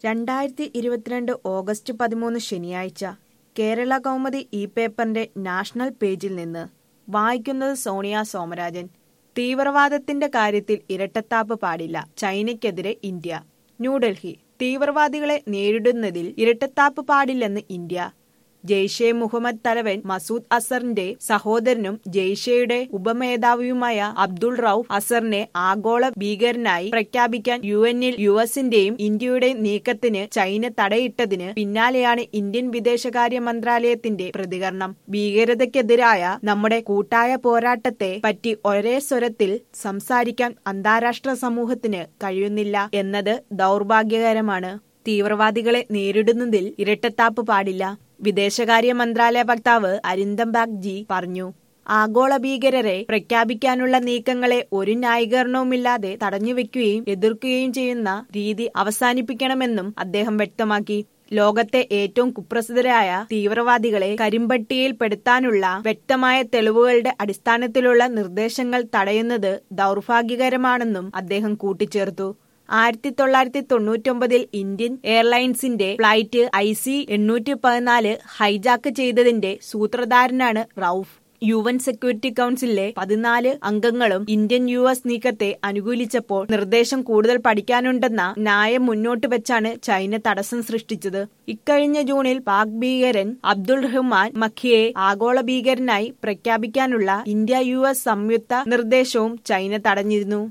രണ്ടായിരത്തി ഇരുപത്തിരണ്ട് ഓഗസ്റ്റ് പതിമൂന്ന് ശനിയാഴ്ച കേരള കൗമുദി ഇ പേപ്പറിന്റെ നാഷണൽ പേജിൽ നിന്ന് വായിക്കുന്നത് സോണിയ സോമരാജൻ തീവ്രവാദത്തിന്റെ കാര്യത്തിൽ ഇരട്ടത്താപ്പ് പാടില്ല ചൈനയ്ക്കെതിരെ ഇന്ത്യ ന്യൂഡൽഹി തീവ്രവാദികളെ നേരിടുന്നതിൽ ഇരട്ടത്താപ്പ് പാടില്ലെന്ന് ഇന്ത്യ ജെയ്ഷെ മുഹമ്മദ് തലവൻ മസൂദ് അസറിന്റെ സഹോദരനും ജെയ്ഷെയുടെ ഉപമേധാവിയുമായ അബ്ദുൾ റൌഫ് അസറിനെ ആഗോള ഭീകരനായി പ്രഖ്യാപിക്കാൻ യു എന്നിൽ യു എസിന്റെയും ഇന്ത്യയുടെയും നീക്കത്തിന് ചൈന തടയിട്ടതിന് പിന്നാലെയാണ് ഇന്ത്യൻ വിദേശകാര്യ മന്ത്രാലയത്തിന്റെ പ്രതികരണം ഭീകരതയ്ക്കെതിരായ നമ്മുടെ കൂട്ടായ പോരാട്ടത്തെ പറ്റി ഒരേ സ്വരത്തിൽ സംസാരിക്കാൻ അന്താരാഷ്ട്ര സമൂഹത്തിന് കഴിയുന്നില്ല എന്നത് ദൗർഭാഗ്യകരമാണ് തീവ്രവാദികളെ നേരിടുന്നതിൽ ഇരട്ടത്താപ്പ് പാടില്ല വിദേശകാര്യ മന്ത്രാലയ വക്താവ് അരിന്ദം ബാഗ്ജി പറഞ്ഞു ആഗോള ഭീകരരെ പ്രഖ്യാപിക്കാനുള്ള നീക്കങ്ങളെ ഒരു ന്യായീകരണവുമില്ലാതെ തടഞ്ഞുവെക്കുകയും എതിർക്കുകയും ചെയ്യുന്ന രീതി അവസാനിപ്പിക്കണമെന്നും അദ്ദേഹം വ്യക്തമാക്കി ലോകത്തെ ഏറ്റവും കുപ്രസിദ്ധരായ തീവ്രവാദികളെ കരിമ്പട്ടികയിൽപ്പെടുത്താനുള്ള വ്യക്തമായ തെളിവുകളുടെ അടിസ്ഥാനത്തിലുള്ള നിർദ്ദേശങ്ങൾ തടയുന്നത് ദൗർഭാഗ്യകരമാണെന്നും അദ്ദേഹം കൂട്ടിച്ചേർത്തു ആയിരത്തി തൊള്ളായിരത്തി തൊണ്ണൂറ്റൊമ്പതിൽ ഇന്ത്യൻ എയർലൈൻസിന്റെ ഫ്ലൈറ്റ് ഐ സി എണ്ണൂറ്റി പതിനാല് ഹൈജാക്ക് ചെയ്തതിന്റെ സൂത്രധാരനാണ് റൌഫ് യു എൻ സെക്യൂരിറ്റി കൌൺസിലിലെ പതിനാല് അംഗങ്ങളും ഇന്ത്യൻ യു എസ് നീക്കത്തെ അനുകൂലിച്ചപ്പോൾ നിർദ്ദേശം കൂടുതൽ പഠിക്കാനുണ്ടെന്ന ന്യായം മുന്നോട്ട് വെച്ചാണ് ചൈന തടസ്സം സൃഷ്ടിച്ചത് ഇക്കഴിഞ്ഞ ജൂണിൽ പാക് ഭീകരൻ അബ്ദുൾ റഹ്മാൻ മഖിയെ ആഗോള ഭീകരനായി പ്രഖ്യാപിക്കാനുള്ള ഇന്ത്യ യു എസ് സംയുക്ത നിർദ്ദേശവും ചൈന തടഞ്ഞിരുന്നു